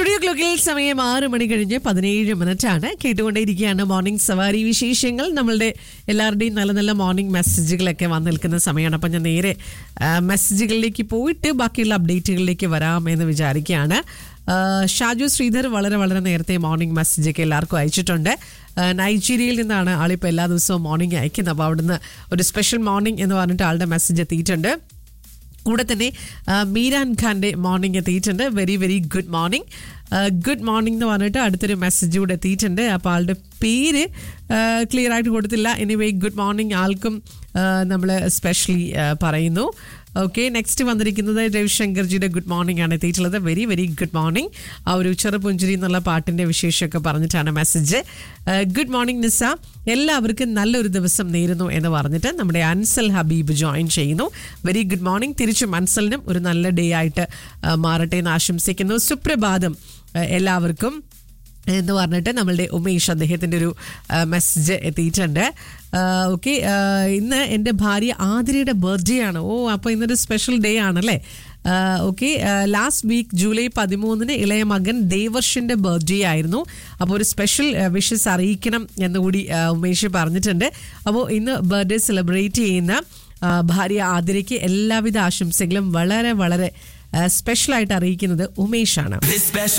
studio ക്ലോക്കിൽ സമയം ആറ് മണി കഴിഞ്ഞ് പതിനേഴ് മിനിറ്റ് ആണ് കേട്ടുകൊണ്ടേയിരിക്കുകയാണ് മോർണിംഗ് സവാരി വിശേഷങ്ങൾ നമ്മളുടെ എല്ലാവരുടെയും നല്ല നല്ല മോർണിംഗ് മെസ്സേജുകളൊക്കെ വന്നു നിൽക്കുന്ന സമയമാണ് അപ്പം ഞാൻ നേരെ ആ, മെസ്സേജുകളിലേക്ക് പോയിട്ട് ബാക്കിയുള്ള അപ്ഡേറ്റുകളിലേക്ക് വരാം എന്ന് വിചാരിക്കുകയാണ് ആ, ഷാജു ശ്രീധർ വളരെ വളരെ നേരത്തെ മോർണിംഗ് മെസ്സേജൊക്കെ എല്ലാവർക്കും അയച്ചിട്ടുണ്ട് ആ, നൈജീരിയയിൽ നിന്നാണ് ആളിപ്പോൾ എല്ലാ ദിവസവും മോർണിംഗ് അയക്കുന്നത് അപ്പോൾ അവിടുന്ന് ഒരു സ്പെഷ്യൽ മോർണിംഗ് എന്ന് പറഞ്ഞിട്ട് ആളുടെ മെസ്സേജ് എത്തിയിട്ടുണ്ട് കൂടെ തന്നെ ആ, മീരാൻ ഖാന്റെ മോർണിംഗ് എത്തിയിട്ടുണ്ട് very very good morning good morning എന്ന് പറഞ്ഞിട്ട് അടുത്തൊരു മെസ്സേജ് കൂടെ എത്തിയിട്ടുണ്ട് അപ്പോൾ ആളുടെ പേര് ക്ലിയർ ആയിട്ട് കൊടുത്തില്ല എനിവേ ഗുഡ് മോർണിംഗ് ആൾക്കും നമ്മൾ സ്പെഷ്യലി പറയുന്നു ഓക്കെ നെക്സ്റ്റ് വന്നിരിക്കുന്നത് രവിശങ്കർജിയുടെ ഗുഡ് മോർണിംഗ് ആണ് എത്തിയിട്ടുള്ളത് വെരി വെരി ഗുഡ് മോർണിംഗ് ആ ഒരു ചെറുപുഞ്ചിരി എന്നുള്ള പാട്ടിന്റെ വിശേഷമൊക്കെ പറഞ്ഞിട്ടാണ് മെസ്സേജ് ഗുഡ് മോർണിംഗ് നിസ എല്ലാവർക്കും നല്ലൊരു ദിവസം നേരുന്നു എന്ന് പറഞ്ഞിട്ട് നമ്മുടെ അൻസൽ ഹബീബ് ജോയിൻ ചെയ്യുന്നു വെരി ഗുഡ് മോർണിംഗ് തിരിച്ചും അൻസലിനും ഒരു നല്ല ഡേ ആയിട്ട് ആ, മാറട്ടെ എന്ന് ആശംസിക്കുന്നു സുപ്രഭാതം ആ, എല്ലാവർക്കും എന്ന് പറഞ്ഞിട്ട് നമ്മളുടെ ഉമേഷ് അദ്ദേഹത്തിൻ്റെ ഒരു മെസ്സേജ് എത്തിയിട്ടുണ്ട് ഓക്കെ ഇന്ന് എൻ്റെ ഭാര്യ ആതിരയുടെ ബർത്ത്ഡേ ആണ് ഓ അപ്പോൾ ഇന്നൊരു സ്പെഷ്യൽ ഡേ ആണല്ലേ ഓക്കെ ലാസ്റ്റ് വീക്ക് ജൂലൈ പതിമൂന്നിന് ഇളയ മകൻ ദേവർഷിൻ്റെ ബർത്ത്ഡേ ആയിരുന്നു അപ്പോൾ ഒരു സ്പെഷ്യൽ വിഷസ് അറിയിക്കണം എന്നുകൂടി ആ, ഉമേഷ് പറഞ്ഞിട്ടുണ്ട് അപ്പോൾ ഇന്ന് ബർത്ത്ഡേ സെലിബ്രേറ്റ് ചെയ്യുന്ന ആ, ഭാര്യ ആതിരയ്ക്ക് എല്ലാവിധ ആശംസകളും വളരെ വളരെ സ്പെഷ്യലായിട്ട് അറിയിക്കുന്നത് ഉമേഷാണ് This special